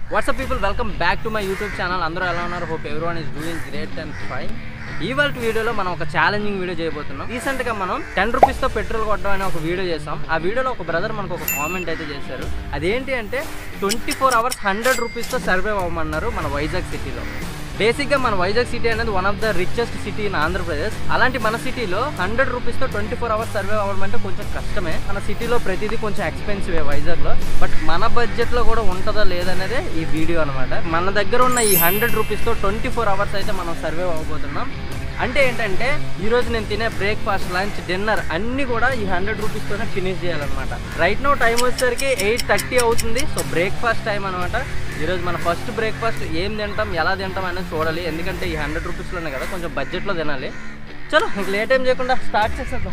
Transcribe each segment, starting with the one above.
WhatsApp people welcome back to my YouTube channel అందరూ ఎలా ఉన్నారు hope everyone is doing great and fine ఇవాళ వీడియోలో మనం ఒక ఛాలెంజింగ్ వీడియో చేయబోతున్నాం రీసెంట్ గా మనం టెన్ రూపీస్ తో పెట్రోల్ కొట్టడం అనే ఒక వీడియో చేసాం ఆ వీడియోలో ఒక బ్రదర్ మనకు ఒక కామెంట్ అయితే చేశారు అదేంటి అంటే twenty four hours hundred rupees తో సర్వైవ్ అవ్వమన్నారు మన వైజాగ్ సిటీలో బేసిక్ గా మన వైజాగ్ సిటీ అనేది one of the richest city in Andhra Pradesh అలాంటి మన సిటీలో హండ్రెడ్ రూపీస్ తో ట్వంటీ ఫోర్ అవర్స్ సర్వే అవ్వడం అంటే కొంచెం కష్టమే మన సిటీలో ప్రతిదీ కొంచెం ఎక్స్పెన్సివ్ వైజాగ్ లో బట్ మన బడ్జెట్ లో కూడా ఉంటుందా లేదనేదే ఈ వీడియో అనమాట మన దగ్గర ఉన్న ఈ హండ్రెడ్ రూపీస్ తో ట్వంటీ ఫోర్ అవర్స్ అయితే మనం సర్వే అవ్వబోతున్నాం అంటే ఏంటంటే ఈ రోజు నేను తినే బ్రేక్ఫాస్ట్ లంచ్ డిన్నర్ అన్ని కూడా ఈ హండ్రెడ్ రూపీస్తోనే ఫినిష్ చేయాలన్నమాట రైట్ నో టైం వచ్చేసరికి ఎయిట్ థర్టీ అవుతుంది సో బ్రేక్ఫాస్ట్ టైం అనమాట ఈరోజు మన ఫస్ట్ బ్రేక్ఫాస్ట్ ఏం తింటాం ఎలా తింటాం అనేది చూడాలి ఎందుకంటే ఈ హండ్రెడ్ రూపీస్లోనే కదా కొంచెం బడ్జెట్లో తినాలి చలో ఇంక లేట్ ఏం చేయకుండా స్టార్ట్ చేసేద్దాం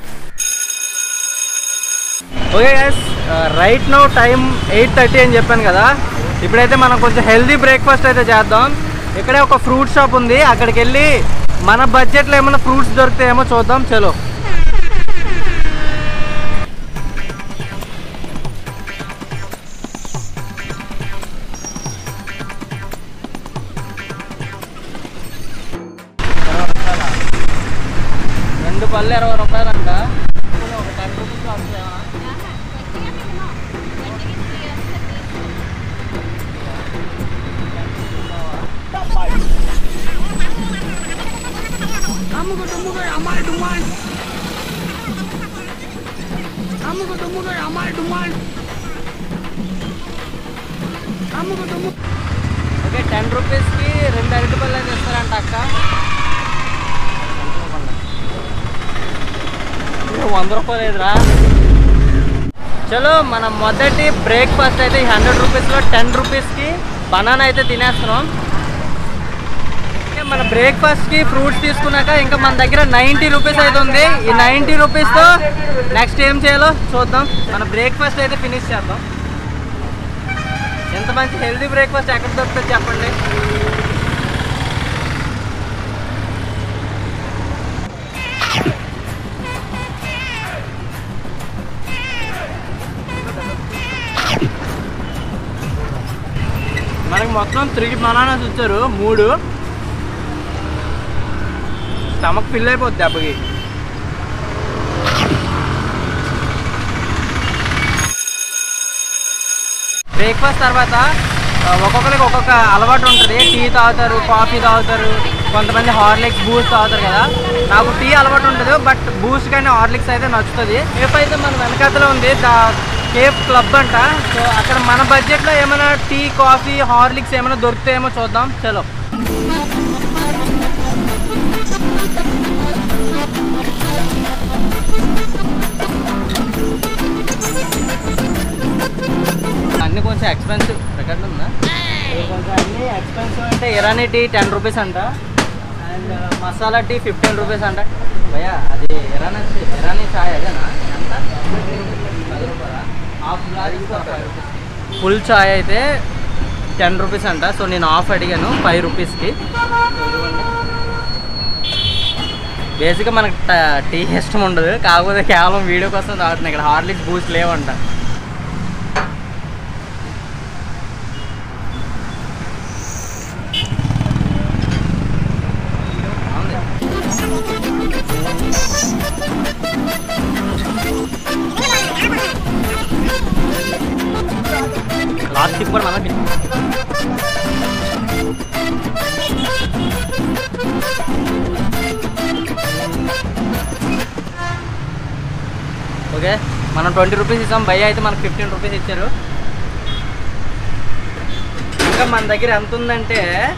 okay guys right now time eight thirty అని చెప్పాను కదా ఇప్పుడైతే మనం కొంచెం హెల్దీ బ్రేక్ఫాస్ట్ అయితే చేద్దాం ఇక్కడే ఒక ఫ్రూట్ షాప్ ఉంది అక్కడికి వెళ్ళి మన బడ్జెట్లో ఏమైనా ఫ్రూట్స్ దొరుకుతాయేమో చూద్దాం చలో రెండు పళ్ళు ఇరవై రూపాయలంట ఒక టెన్ రూపీస్ వస్తుందేమో Amugo tumugo amal duman. Amugo tumugo amal duman. Amugo tumugo okay ten రూపీస్కి రెండు అరటి పళ్ళు అయితే ఇస్తారంట అక్క ఇది వంద రూపాయలు ఎదురా చలో మన మొదటి బ్రేక్ఫాస్ట్ అయితే ఈ హండ్రెడ్ రూపీస్లో టెన్ రూపీస్కి బనానా అయితే తినేస్తున్నాం ఓకే, మన బ్రేక్ఫాస్ట్కి ఫ్రూట్స్ తీసుకున్నాక ఇంకా మన దగ్గర నైంటీ రూపీస్ అయితే ఉంది ఈ నైంటీ రూపీస్తో నెక్స్ట్ ఏం చేయాలో చూద్దాం మన బ్రేక్ఫాస్ట్ అయితే ఫినిష్ చేద్దాం ఎంత మంచి హెల్దీ బ్రేక్ఫాస్ట్ ఎక్కడ దొరుకుతుంది చెప్పండి మనకి మొత్తం త్రీ బనానాస్ ఇచ్చారు మూడు స్టమక్ ఫిల్ అయిపోద్ది దెబ్బకి బ్రేక్ఫాస్ట్ తర్వాత ఆ, ఒక్కొక్కరికి ఒక్కొక్క అలవాటు ఉంటుంది టీ తాగుతారు కాఫీ తాగుతారు కొంతమంది హార్లిక్స్ బూస్ట్ తాగుతారు కదా నాకు టీ అలవాటు ఉంటుంది బట్ బూస్ట్ కానీ హార్లిక్స్ అయితే నచ్చుతుంది కేఫ్ అయితే మన వెనకాతలో ఉంది దా కేఫ్ క్లబ్ అంట సో అక్కడ మన బడ్జెట్లో ఏమైనా టీ కాఫీ హార్లిక్స్ ఏమైనా దొరుకుతాయేమో చూద్దాం చలో అన్ని కొంచెం ఎక్స్పెన్సివ్ రికార్డు ఉందా ఇది కొంచెం అన్ని ఎక్స్పెన్సివ్ అంటే ఇరానీ టీ టెన్ రూపీస్ అంట and masala tea fifteen rupees అంట భయ్యా అది ఇరానీ ఇరానీ చాయ్ అదేనా ఎంత పది రూపాయలా half glass five rupees full చాయ్ అయితే టెన్ రూపీస్ అంట సో నేను ఆఫ్ అడిగాను ఫైవ్ రూపీస్కి బేసిక్గా మనకు ట- టీ ఇష్టం ఉండదు కాకపోతే కేవలం వీడియో కోసం తాగుతున్నాయి ఇక్కడ హార్లిక్స్ బూస్ట్ లేవంట లాస్ట్ టిప్ కూడా మనకి ఓకే మనం ట్వంటీ రూపీస్ ఇస్తాం భయ్య అయితే మనకు ఫిఫ్టీన్ రూపీస్ ఇచ్చారు ఇంకా మన దగ్గర ఎంత ఉందంటే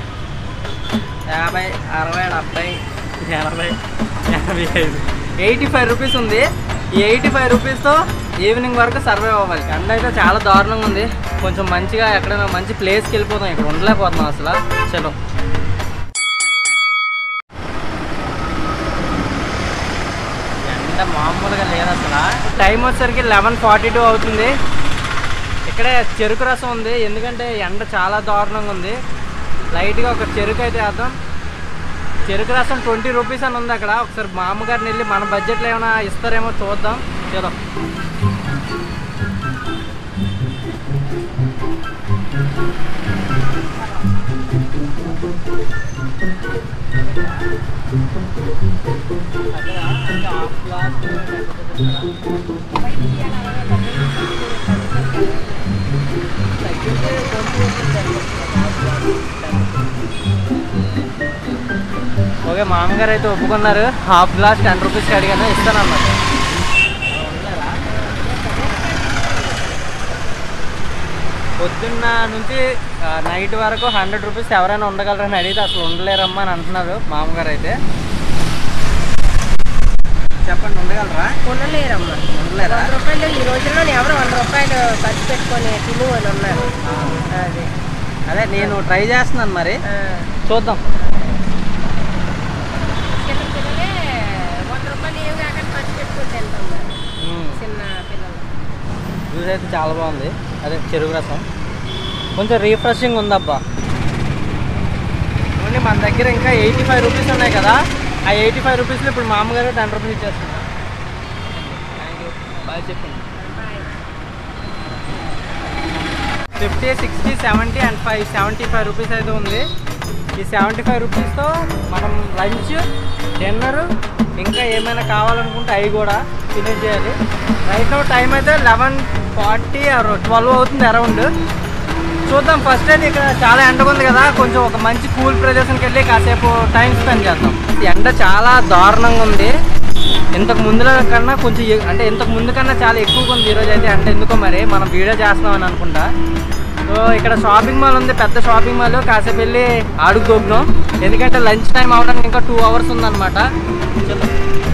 యాభై అరవై డెబ్బై ఎనభై ఎనభై ఐదు ఎయిటీ ఫైవ్ రూపీస్ ఉంది ఈ ఎయిటీ ఫైవ్ రూపీస్తో ఈవినింగ్ వరకు సర్వైవ్ అవ్వాలి ఎండ అయితే చాలా దారుణంగా ఉంది కొంచెం మంచిగా ఎక్కడైనా మంచి ప్లేస్కి వెళ్ళిపోతాం ఇక్కడ ఉండలేకపోతున్నాం అసలు చలో ఎండ మామూలుగా లేదు అసలు టైం వచ్చేసరికి లెవెన్ ఫార్టీ టూ అవుతుంది ఇక్కడే చెరుకు రసం ఉంది ఎందుకంటే ఎండ చాలా దారుణంగా ఉంది లైట్గా ఒక చెరుకు అయితే వేద్దాం చెరుకు రసం ట్వంటీ రూపీస్ అని ఉంది అక్కడ ఒకసారి మా అమ్మగారిని వెళ్ళి మన బడ్జెట్లో ఏమైనా ఇస్తారేమో చూద్దాం చలో ఓకే మామగారు అయితే ఒప్పుకున్నారు హాఫ్ గ్లాస్ టెన్ రూపీస్కి అడిగాను ఇస్తానన్నమాట పొద్దున్న నుంచి నైట్ వరకు హండ్రెడ్ రూపీస్ ఎవరైనా ఉండగలరని అడిగితే అసలు ఉండలేరమ్మా అని అంటున్నారు మామగారు అయితే చెప్పండి ఉండగలరా ఉండలేరమ్మా ఉండలేరా వంద రూపాయలు ఈ రోజుల్లో ఎవరు వంద రూపాయలు ఖర్చు పెట్టుకొని తిను అని ఉన్నారు అది అదే నేను ట్రై చేస్తున్నాను మరి ఆ. చూద్దాం చిన్న పిల్లలే వంద రూపాయలు ఏం కాకుండా ఖర్చు పెట్టుకొని తింటాం మరి. మ్మ్. చిన్న పిల్లలు జ్యూస్ అయితే చాలా బాగుంది అదే చెరుకు రసం కొంచెం రీఫ్రెషింగ్ ఉందబ్బా ఓన్లీ మన దగ్గర ఇంకా ఎయిటీ ఫైవ్ రూపీస్ ఉన్నాయి కదా ఆ ఎయిటీ ఫైవ్ రూపీస్లో ఇప్పుడు మామగారు టెన్ రూపీస్ ఇచ్చేస్తున్నా థ్యాంక్ యూ బాగా చెప్పండి fifty sixty seventy and five seventy five rupees అయితే ఉంది ఈ సెవెంటీ ఫైవ్ రూపీస్తో మనం లంచ్ డిన్నర్ ఇంకా ఏమైనా కావాలనుకుంటే అవి కూడా ఫినిష్ చేయాలి రైట్ నో టైం అయితే లెవెన్ ఫార్టీ ఆర్ ట్వెల్వ్ అవుతుంది అరౌండ్ చూద్దాం ఫస్ట్ అయితే ఇక్కడ చాలా ఎండగా ఉంది కదా కొంచెం ఒక మంచి కూల్ ప్రదేశంకి వెళ్ళి కాసేపు టైం స్పెండ్ చేద్దాం ఈ ఎండ చాలా దారుణంగా ఉంది ఇంతకు ముందుల కన్నా కొంచెం ఎ- అంటే ఇంతకు ముందు కన్నా చాలా ఎక్కువగా ఉంది ఈరోజు అయితే అంటే ఎందుకో మరి మనం వీడియో చేస్తున్నామని అనుకుంటా సో ఇక్కడ షాపింగ్ మాల్ ఉంది పెద్ద షాపింగ్ మాల్ కాసేపు వెళ్ళి ఆడుకు దొబ్బుదాం ఎందుకంటే లంచ్ టైం అవడానికి ఇంకా టూ అవర్స్ ఉందన్నమాట చలో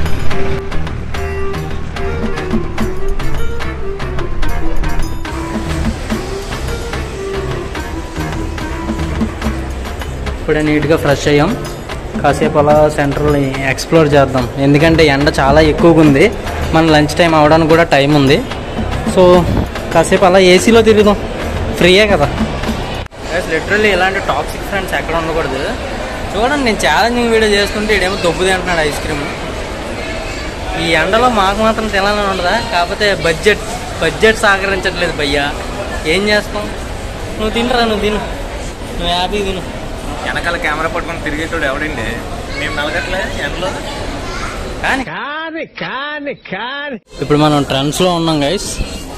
ఇప్పుడే నీట్గా ఫ్రెష్ అయ్యాం కాసేపు అలా సెంటర్ని ఎక్స్ప్లోర్ చేద్దాం ఎందుకంటే ఎండ చాలా ఎక్కువగా ఉంది మన లంచ్ టైం అవడానికి కూడా టైం ఉంది సో కాసేపు అలా ఏసీలో తిరుగుదాం ఫ్రీయే కదా లిటరల్లీ ఇలాంటి టాక్సిక్ ఫ్రెండ్స్ ఎక్కడ ఉండకూడదు చూడండి నేను ఛాలెంజింగ్ వీడియో చేస్తుంటే ఇడేమో దొబ్బు తింటున్నాడు ఐస్ క్రీమ్ ఈ ఎండలో మాకు మాత్రం తినాలని ఉండదా కాకపోతే బడ్జెట్ బడ్జెట్ సహకరించట్లేదు భయ్యా ఏం చేస్తాం నువ్వు తినరా నువ్వు తిను నువ్వు హ్యాపీ తిను వెనకాల కెమెరా పట్టుకొని తిరిగేటోడు ఎవడండి మేము నలగట్లే ఎండలో కానీ కాని కాని కాని ఇప్పుడు మనం ట్రెండ్స్లో ఉన్నాం గైస్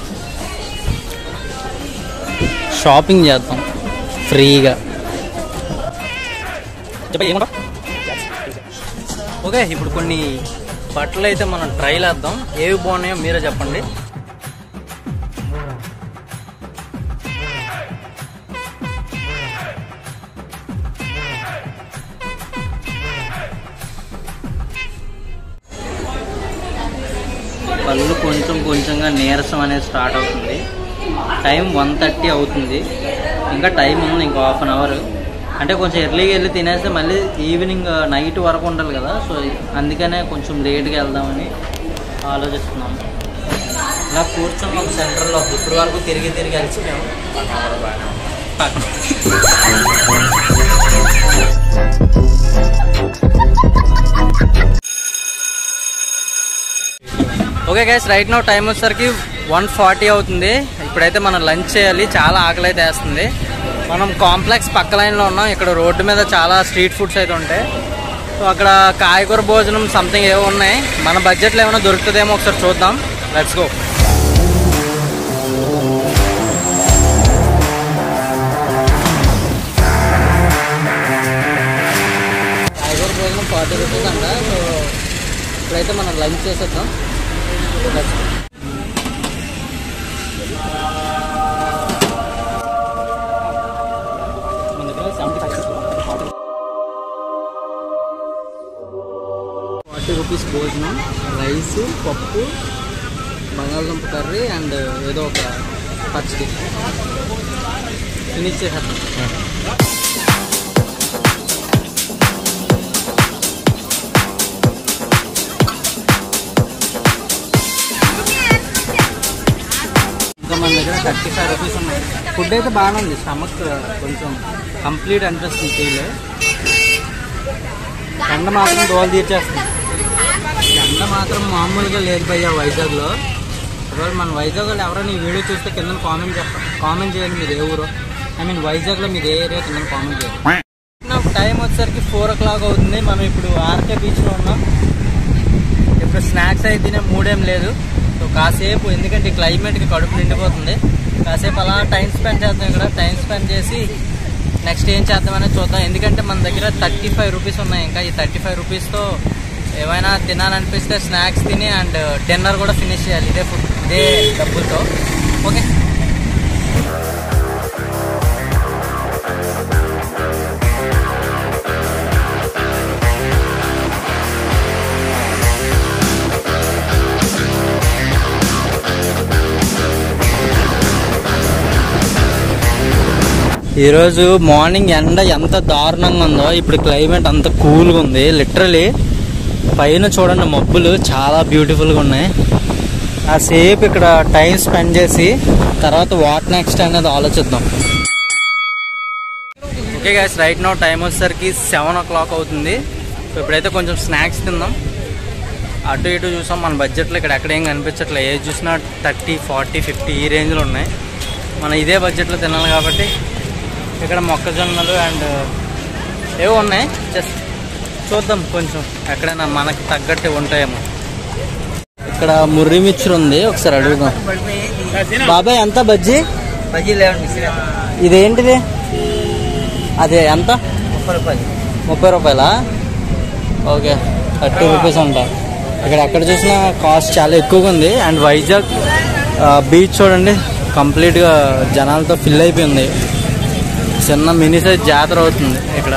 షాపింగ్ చేద్దాం ఫ్రీగా ఓకే ఇప్పుడు కొన్ని బట్టలు అయితే మనం ట్రైల్ వేద్దాం ఏవి బాగున్నాయో మీరే చెప్పండి కళ్ళు కొంచెం కొంచెంగా నీరసం అనేది స్టార్ట్ అవుతుంది టైం వన్ థర్టీ అవుతుంది ఇంకా టైం ఉంది ఇంకో హాఫ్ అన్ అవర్ అంటే కొంచెం ఎర్లీగా వెళ్ళి తినేస్తే మళ్ళీ ఈవినింగ్ నైట్ వరకు ఉండాలి కదా సో అందుకనే కొంచెం లేట్గా వెళ్దామని ఆలోచిస్తున్నాము ఇలా కూర్చొని ఒక సెంటర్లో ఇప్పటి వరకు తిరిగి తిరిగి కలిసి మేము okay guys right now time వచ్చేసరికి వన్ ఫార్టీ అవుతుంది ఇప్పుడైతే మనం లంచ్ చేయాలి చాలా ఆకలి అయితే వేస్తుంది మనం కాంప్లెక్స్ పక్క లైన్లో ఉన్నాం ఇక్కడ రోడ్డు మీద చాలా స్ట్రీట్ ఫుడ్స్ అయితే ఉంటాయి సో అక్కడ కాయగూర భోజనం సంథింగ్ ఏవో ఉన్నాయి మన బడ్జెట్లో ఏమైనా దొరుకుతుందేమో ఒకసారి చూద్దాం లెట్స్ గో కాయగూర భోజనం ఫార్టీ రూపీస్ అంట సో ఇప్పుడైతే మనం లంచ్ చేసేద్దాం Let's go. మన దగ్గర 75 ఫార్టీ రూపీస్ భోజనం రైస్ పప్పు బంగాళదుంప కర్రీ అండ్ ఏదో ఒక పచ్చడి ఫినిష్ చేసేద్దాం ఇంకా మన దగ్గర థర్టీ ఫైవ్ రూపీస్ ఉన్నాయి ఫుడ్ అయితే బాగానే ఉంది స్టమక్ కొంచెం కంప్లీట్ అనిపిస్తుంది ఫీల్ ఎండ మాత్రం దోలు తీర్చేస్తుంది ఎండ మాత్రం మామూలుగా లేదు భయ్యా వైజాగ్లో ఒకవేళ మన వైజాగ్లో ఎవరైనా ఈ వీడియో చూస్తే కింద కామెంట్ చెప్ప కామెంట్ చేయండి మీరు ఏ ఊరు ఐ మీన్ వైజాగ్లో మీరు ఏ ఏరియా కింద కామెంట్ చేయండి టైం వచ్చేసరికి ఫోర్ ఓ క్లాక్ అవుతుంది మనం ఇప్పుడు ఆర్కే బీచ్లో ఉన్నాం ఇప్పుడు స్నాక్స్ అయితే తినే మూడేం లేదు సో కాసేపు ఎందుకంటే ఈ క్లైమేట్కి కడుపు నిండిపోతుంది కాసేపు అలా టైం స్పెండ్ చేద్దాం ఇక్కడ టైం స్పెండ్ చేసి నెక్స్ట్ ఏం చేద్దామనేది చూద్దాం ఎందుకంటే మన దగ్గర థర్టీ ఫైవ్ రూపీస్ ఉన్నాయి ఇంకా ఈ థర్టీ ఫైవ్ రూపీస్తో ఏమైనా తినాలనిపిస్తే స్నాక్స్ తిని అండ్ డిన్నర్ కూడా ఫినిష్ చేయాలి ఇదే ఫుడ్ ఇదే డబ్బులతో ఓకే ఈరోజు మార్నింగ్ ఎండ ఎంత దారుణంగా ఉందో ఇప్పుడు క్లైమేట్ అంత కూల్గా ఉంది లిటరలీ పైన చూడండి మబ్బులు చాలా బ్యూటిఫుల్గా ఉన్నాయి కాసేపు ఇక్కడ టైం స్పెండ్ చేసి తర్వాత వాట్ నెక్స్ట్ అనేది ఆలోచిద్దాం okay guys right now time వచ్చేసరికి సెవెన్ ఓ క్లాక్ అవుతుంది సో ఇప్పుడైతే కొంచెం స్నాక్స్ తిందాం అటు ఇటు చూసాం మన బడ్జెట్లో ఇక్కడ ఎక్కడ ఏం కనిపించట్లేదు ఏది చూసినా థర్టీ ఫార్టీ ఫిఫ్టీ ఈ రేంజ్లో ఉన్నాయి మనం ఇదే బడ్జెట్లో తినాలి కాబట్టి ఇక్కడ మొక్కజొన్నలు అండ్ ఏవో ఉన్నాయి జస్ట్ చూద్దాం కొంచెం ఎక్కడైనా మనకి తగ్గట్టు ఉంటాయేమో ఇక్కడ ముర్రి మిక్చర్ ఉంది ఒకసారి అడుగుదాం బాబాయ్ ఎంత బజ్జీ బజ్జీ లేవండి ఇదేంటిది అదే ఎంత ముప్పై రూపాయలు ముప్పై రూపాయలా ఓకే థర్టీ రూపీస్ అంట ఇక్కడ ఎక్కడ చూసినా కాస్ట్ చాలా ఎక్కువగా ఉంది అండ్ వైజాగ్ బీచ్ చూడండి కంప్లీట్గా జనాలతో ఫిల్ అయిపోయింది చిన్న మినీ సైజ్ జాతర అవుతుంది ఇక్కడ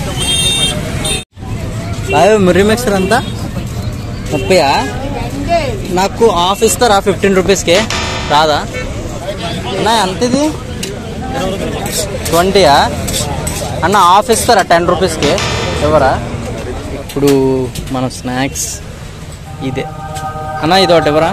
బాయ్ ముర్రి మిక్సర్ అంతా ముప్పయా నాకు ఆఫ్ ఇస్తారా ఫిఫ్టీన్ రూపీస్కి రాదా అన్న ఎంత ఇది ట్వంటీయా అన్న ఆఫ్ ఇస్తారా టెన్ రూపీస్కి ఎవరా ఇప్పుడు మన స్నాక్స్ ఇదే అన్న ఇది ఒకటి ఎవరా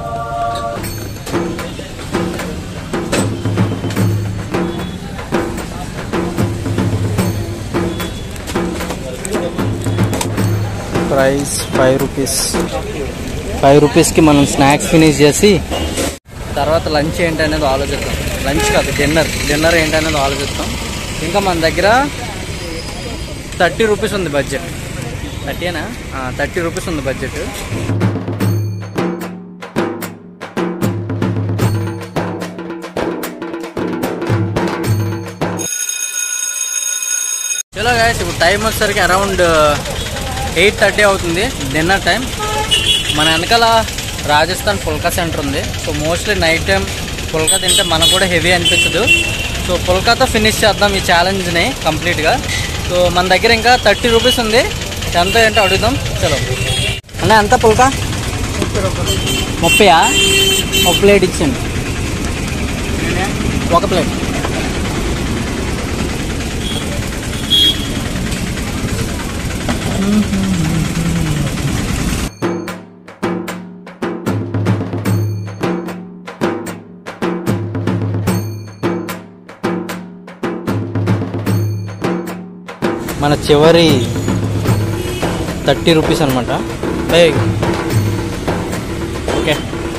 ప్రైస్ ఫైవ్ రూపీస్ ఫైవ్ రూపీస్కి మనం స్నాక్స్ ఫినిష్ చేసి తర్వాత లంచ్ ఏంటనేది ఆలోచిద్దాం లంచ్ కాదు డిన్నర్ డిన్నర్ ఏంటనేది ఆలోచిస్తాం ఇంకా మన దగ్గర థర్టీ రూపీస్ ఉంది బడ్జెట్ థర్టీనా థర్టీ రూపీస్ ఉంది బడ్జెట్ చలో గాయస్ ఇప్పుడు టైం వచ్చేసరికి అరౌండ్ ఎయిట్ థర్టీ అవుతుంది డిన్నర్ టైం మన వెనకాల రాజస్థాన్ పుల్కా సెంటర్ ఉంది so mostly night time pulka తింటే మనకు కూడా హెవీ అనిపించదు సో పుల్కాతో ఫినిష్ చేద్దాం ఈ ఛాలెంజ్ని కంప్లీట్గా సో మన దగ్గర ఇంకా థర్టీ రూపీస్ ఉంది ఎంత ఏంటో అడుగుదాం చలో అన్న ఎంత పుల్కా ముప్పయా ఒక ప్లేట్ ఇచ్చింది ఒక ప్లేట్ మన చివరి థర్టీ రూపీస్ అనమాట ఓకే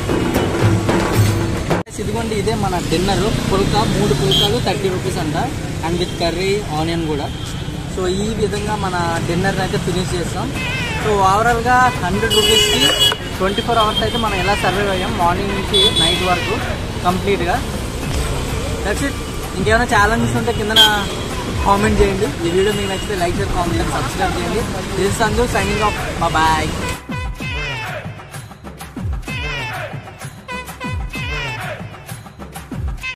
ఇదిగోండి ఇదే మన డిన్నర్ పుల్కా మూడు పుల్కాలు థర్టీ రూపీస్ అంట అండ్ విత్ కర్రీ ఆనియన్ కూడా సో ఈ విధంగా మన డిన్నర్ అయితే ఫినిష్ చేస్తాం సో ఓవరాల్గా హండ్రెడ్ రూపీస్కి ట్వంటీ ఫోర్ అవర్స్ అయితే మనం ఎలా సర్వైవ్ అయ్యాం మార్నింగ్ నుంచి నైట్ వరకు కంప్లీట్గా దట్స్ ఇట్ ఇంకేమైనా ఛాలెంజెస్ ఉంటే కింద కామెంట్ చేయండి ఈ వీడియో మీకు నచ్చితే లైక్ చేసి కామెంట్ సబ్స్క్రైబ్ చేయండి this Sanju signing off bye